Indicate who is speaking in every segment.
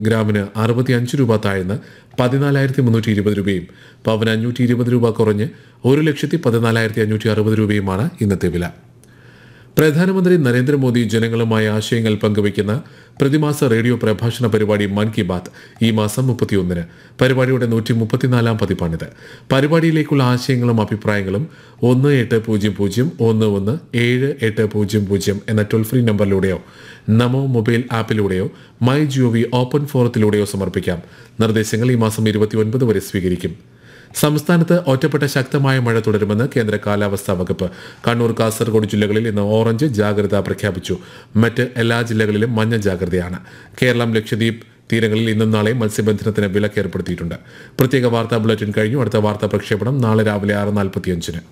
Speaker 1: ഗ്രാമിന് അറുപത്തിയഞ്ച് രൂപ താഴ്ന്ന് പതിനാലായിരത്തി മുന്നൂറ്റി ഇരുപത് രൂപയും പവന് അഞ്ഞൂറ്റി ഇരുപത് രൂപ കുറഞ്ഞ് ഒരു ലക്ഷത്തി പതിനാലായിരത്തി അഞ്ഞൂറ്റി അറുപത് രൂപയുമാണ് ഇന്നത്തെ വില പ്രധാനമന്ത്രി നരേന്ദ്രമോദി ജനങ്ങളുമായി ആശയങ്ങൾ പങ്കുവയ്ക്കുന്ന പ്രതിമാസ റേഡിയോ പ്രഭാഷണ പരിപാടി മൻ കി ബാത്ത് ഈ മാസം മുപ്പത്തിയൊന്നിന് പരിപാടിയുടെ നൂറ്റി മുപ്പത്തിനാലാം പതിപ്പാണിത് പരിപാടിയിലേക്കുള്ള ആശയങ്ങളും അഭിപ്രായങ്ങളും ഒന്ന് എട്ട് പൂജ്യം പൂജ്യം ഒന്ന് ഒന്ന് ഏഴ് എട്ട് പൂജ്യം പൂജ്യം എന്ന ടോൾ ഫ്രീ നമ്പറിലൂടെയോ നമോ മൊബൈൽ ആപ്പിലൂടെയോ മൈ ജിഒവി ഓപ്പൺ ഫോറത്തിലൂടെയോ സമർപ്പിക്കാം നിർദ്ദേശങ്ങൾ ഈ മാസം ഇരുപത്തിയൊൻപത് വരെ സ്വീകരിക്കും സംസ്ഥാനത്ത് ഒറ്റപ്പെട്ട ശക്തമായ മഴ തുടരുമെന്ന് കേന്ദ്ര കാലാവസ്ഥാ വകുപ്പ് കണ്ണൂർ കാസർഗോഡ് ജില്ലകളിൽ ഇന്ന് ഓറഞ്ച് ജാഗ്രത പ്രഖ്യാപിച്ചു മറ്റ് എല്ലാ ജില്ലകളിലും മഞ്ഞ ജാഗ്രതയാണ് കേരളം ലക്ഷദ്വീപ് തീരങ്ങളിൽ ഇന്നും നാളെ മത്സ്യബന്ധനത്തിന് വിലക്ക് ഏർപ്പെടുത്തിയിട്ടുണ്ട് പ്രത്യേക വാർത്താ ബുള്ളറ്റിൻ കഴിഞ്ഞു അടുത്ത വാർത്താ പ്രക്ഷേപണം നാളെ രാവിലെ ആറ് നാൽപ്പത്തിയഞ്ചിന്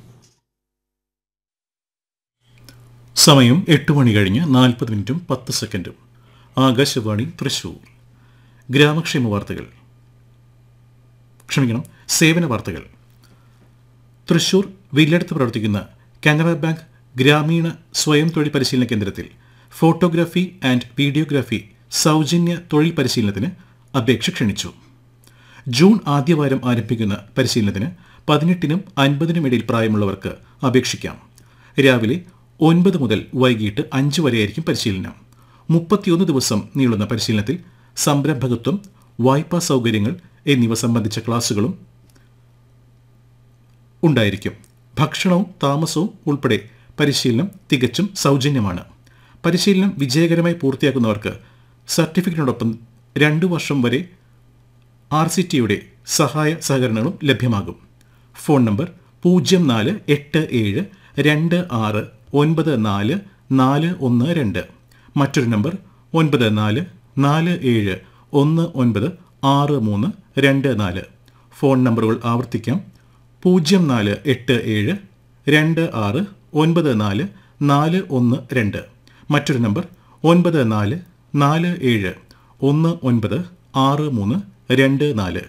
Speaker 2: സമയം എട്ട് മണി കഴിഞ്ഞ് നാൽപ്പത് മിനിറ്റും പത്ത് സെക്കൻഡും ആകാശവാണി തൃശൂർ ഗ്രാമക്ഷേമ വാർത്തകൾ ക്ഷമിക്കണം സേവന വാർത്തകൾ തൃശൂർ വില്ലടത്ത് പ്രവർത്തിക്കുന്ന കാനറ ബാങ്ക് ഗ്രാമീണ സ്വയം തൊഴിൽ പരിശീലന കേന്ദ്രത്തിൽ ഫോട്ടോഗ്രാഫി ആൻഡ് വീഡിയോഗ്രാഫി സൗജന്യ തൊഴിൽ പരിശീലനത്തിന് അപേക്ഷ ക്ഷണിച്ചു ജൂൺ ആദ്യവാരം ആരംഭിക്കുന്ന പരിശീലനത്തിന് പതിനെട്ടിനും അൻപതിനും ഇടയിൽ പ്രായമുള്ളവർക്ക് അപേക്ഷിക്കാം രാവിലെ ഒൻപത് മുതൽ വൈകിട്ട് അഞ്ച് വരെയായിരിക്കും പരിശീലനം മുപ്പത്തിയൊന്ന് ദിവസം നീളുന്ന പരിശീലനത്തിൽ സംരംഭകത്വം വായ്പാ സൗകര്യങ്ങൾ എന്നിവ സംബന്ധിച്ച ക്ലാസുകളും ഉണ്ടായിരിക്കും ഭക്ഷണവും താമസവും ഉൾപ്പെടെ പരിശീലനം തികച്ചും സൗജന്യമാണ് പരിശീലനം വിജയകരമായി പൂർത്തിയാക്കുന്നവർക്ക് സർട്ടിഫിക്കറ്റിനോടൊപ്പം രണ്ടു വർഷം വരെ ആർ സി ടിയുടെ സഹായ സഹകരണങ്ങളും ലഭ്യമാകും ഫോൺ നമ്പർ പൂജ്യം നാല് എട്ട് ഏഴ് രണ്ട് ആറ് ഒൻപത് നാല് നാല് ഒന്ന് രണ്ട് മറ്റൊരു നമ്പർ ഒൻപത് നാല് നാല് ഏഴ് ഒന്ന് ഒൻപത് ആറ് മൂന്ന് രണ്ട് നാല് ഫോൺ നമ്പറുകൾ ആവർത്തിക്കാം പൂജ്യം നാല് എട്ട് ഏഴ് രണ്ട് ആറ് ഒൻപത് നാല് നാല് ഒന്ന് രണ്ട് മറ്റൊരു നമ്പർ ഒൻപത് നാല് നാല് ഏഴ് ഒന്ന് ഒൻപത് ആറ് മൂന്ന് രണ്ട് നാല്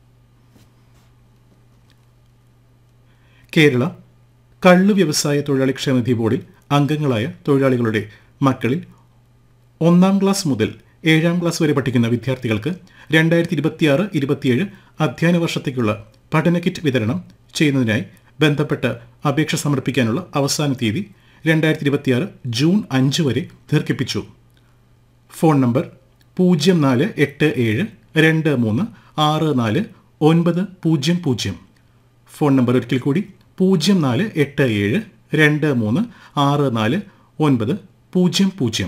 Speaker 2: കേരള കള്ള് വ്യവസായ തൊഴിലാളി ക്ഷേമനിധി ബോർഡിൽ അംഗങ്ങളായ തൊഴിലാളികളുടെ മക്കളിൽ ഒന്നാം ക്ലാസ് മുതൽ ഏഴാം ക്ലാസ് വരെ പഠിക്കുന്ന വിദ്യാർത്ഥികൾക്ക് രണ്ടായിരത്തി ഇരുപത്തിയാറ് ഇരുപത്തിയേഴ് അധ്യയന വർഷത്തേക്കുള്ള പഠന കിറ്റ് വിതരണം ചെയ്യുന്നതിനായി ബന്ധപ്പെട്ട അപേക്ഷ സമർപ്പിക്കാനുള്ള അവസാന തീയതി രണ്ടായിരത്തി ഇരുപത്തിയാറ് ജൂൺ അഞ്ച് വരെ ദീർഘിപ്പിച്ചു ഫോൺ നമ്പർ പൂജ്യം നാല് എട്ട് ഏഴ് രണ്ട് മൂന്ന് ആറ് നാല് ഒൻപത് പൂജ്യം പൂജ്യം ഫോൺ നമ്പർ ഒരിക്കൽ കൂടി പൂജ്യം നാല് എട്ട് ഏഴ് രണ്ട് മൂന്ന് ആറ് നാല് ഒൻപത് പൂജ്യം പൂജ്യം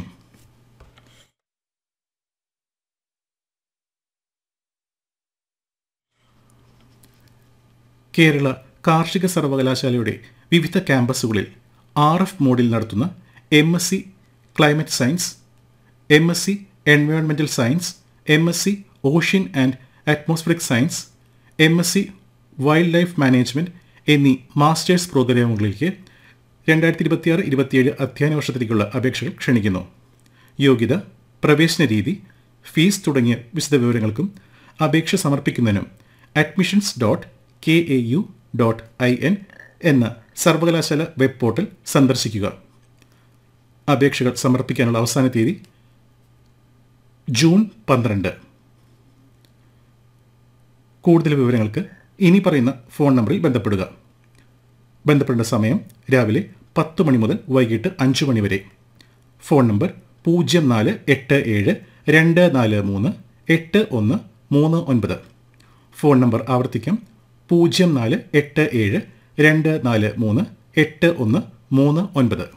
Speaker 2: കേരള കാർഷിക സർവകലാശാലയുടെ വിവിധ ക്യാമ്പസുകളിൽ ആർ എഫ് മോഡിൽ നടത്തുന്ന M S C climate science M S C environmental science M S C ocean and atmospheric science M S C wildlife management എന്നീ മാസ്റ്റേഴ്സ് പ്രോഗ്രാമുകളിലേക്ക് രണ്ടായിരത്തി ഇരുപത്തിയാറ് ഇരുപത്തിയേഴ് അധ്യയന വർഷത്തിലേക്കുള്ള അപേക്ഷകൾ ക്ഷണിക്കുന്നു യോഗ്യത പ്രവേശന രീതി ഫീസ് തുടങ്ങിയ വിശദവിവരങ്ങൾക്കും അപേക്ഷ സമർപ്പിക്കുന്നതിനും admissions dot K A U dot I N എന്ന സർവകലാശാല വെബ് പോർട്ടൽ സന്ദർശിക്കുക അപേക്ഷകൾ സമർപ്പിക്കാനുള്ള അവസാന തീയതി ജൂൺ പന്ത്രണ്ട് കൂടുതൽ വിവരങ്ങൾക്ക് ഇനി പറയുന്ന ഫോൺ നമ്പറിൽ ബന്ധപ്പെടുക ബന്ധപ്പെടേണ്ട സമയം രാവിലെ പത്ത് മണി മുതൽ വൈകിട്ട് അഞ്ച് മണി വരെ ഫോൺ നമ്പർ പൂജ്യം നാല് എട്ട് ഏഴ് രണ്ട് നാല് മൂന്ന് എട്ട് ഒന്ന് മൂന്ന് ഒൻപത് ഫോൺ നമ്പർ ആവർത്തിക്കാം പൂജ്യം നാല് എട്ട് ഏഴ് രണ്ട് നാല് മൂന്ന് എട്ട് ഒന്ന് മൂന്ന് ഒൻപത്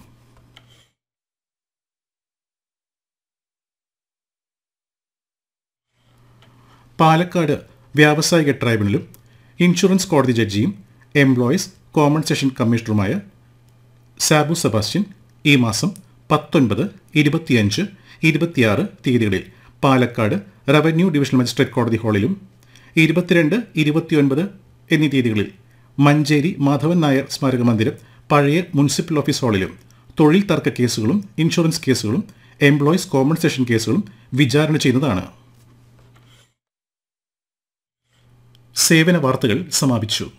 Speaker 2: പാലക്കാട് വ്യാവസായിക ട്രൈബ്യൂണലും ഇൻഷുറൻസ് കോടതി ജഡ്ജിയും എംപ്ലോയീസ് കോമൺ സെഷൻ കമ്മീഷണറുമായ സാബു സെബാസ്റ്റ്യൻ ഈ മാസം പത്തൊൻപത് ഇരുപത്തിയഞ്ച് ഇരുപത്തിയാറ് തീയതികളിൽ പാലക്കാട് റവന്യൂ ഡിവിഷണൽ മജിസ്ട്രേറ്റ് കോടതി ഹാളിലും ഇരുപത്തിരണ്ട് ഇരുപത്തിയൊൻപത് എന്നീ തീയതികളിൽ മഞ്ചേരി മാധവൻ നായർ സ്മാരക മന്ദിരം പഴയ മുനിസിപ്പൽ ഓഫീസ് ഹാളിലും തൊഴിൽ തർക്ക കേസുകളും ഇൻഷുറൻസ് കേസുകളും എംപ്ലോയീസ് കോമൺ സെഷൻ കേസുകളും വിചാരണ ചെയ്യുന്നതാണ് സേവന വാർത്തകൾ സമാപിച്ചു